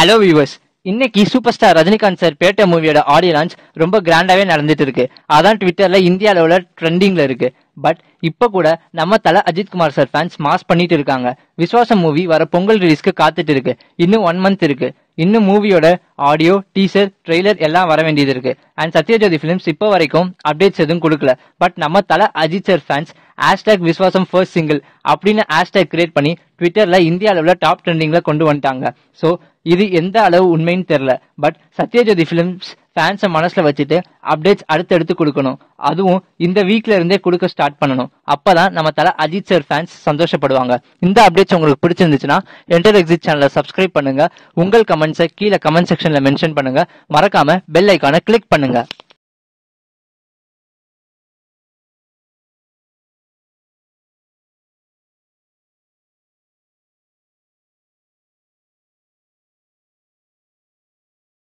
hello viewers இன்னைக்கு super star Rajinikanth sir Petta மூவியோட audio launch ரொம்ப கிராண்டாவே நடந்துட்டு இருக்கு அதான் ட்விட்டர்ல இந்திய அளவுல ட்ரெண்டிங்ல இருக்கு பட் இப்ப கூட நம்ம Thala Ajith Kumar sir fans mass பண்ணிட்டு இருக்காங்க விஸ்வாசம் மூவி வர பொங்கல் ரிலீஸ்க்கு காத்துட்டு இருக்கு இன்னும் ஒன் மந்த் இருக்கு இன்னும் மூவியோட ஆடியோ டீசர் ட்ரெய்லர் எல்லாம் வர வேண்டியது இருக்கு அண்ட் சத்யஜோதி ஃபிலிம்ஸ் இப்போ வரைக்கும் அப்டேட்ஸ் எதுவும் கொடுக்கல பட் நம்ம Thala Ajith sir fans hashtag Viswasam first single அப்படின்னு ஹேஷ்டாக் கிரியேட் பண்ணி ட்விட்டர்ல இந்திய அளவுல டாப் ட்ரெண்டிங்ல கொண்டு வந்துட்டாங்க ஸோ இது எந்த அளவு உண்மைன்னு தெரியல பட் சத்யஜோதி ஃபிலிம்ஸ் ஃபேன்ஸை மனசுல வச்சுட்டு அப்டேட்ஸ் அடுத்தடுத்து கொடுக்கணும் அதுவும் இந்த வீக்ல இருந்தே கொடுக்க ஸ்டார்ட் பண்ணணும் அப்பதான் நம்ம தல அஜித் சார் ஃபேன்ஸ் சந்தோஷப்படுவாங்க இந்த அப்டேட்ஸ் உங்களுக்கு பிடிச்சிருந்துச்சுன்னா என்டர் எக்ஸிட் சேனலை சப்ஸ்கிரைப் பண்ணுங்க உங்கள் கமெண்ட்ஸை கீழே கமெண்ட் செக்ஷன்ல மென்ஷன் பண்ணுங்க மறக்காம பெல் ஐக்கானை கிளிக் பண்ணுங்க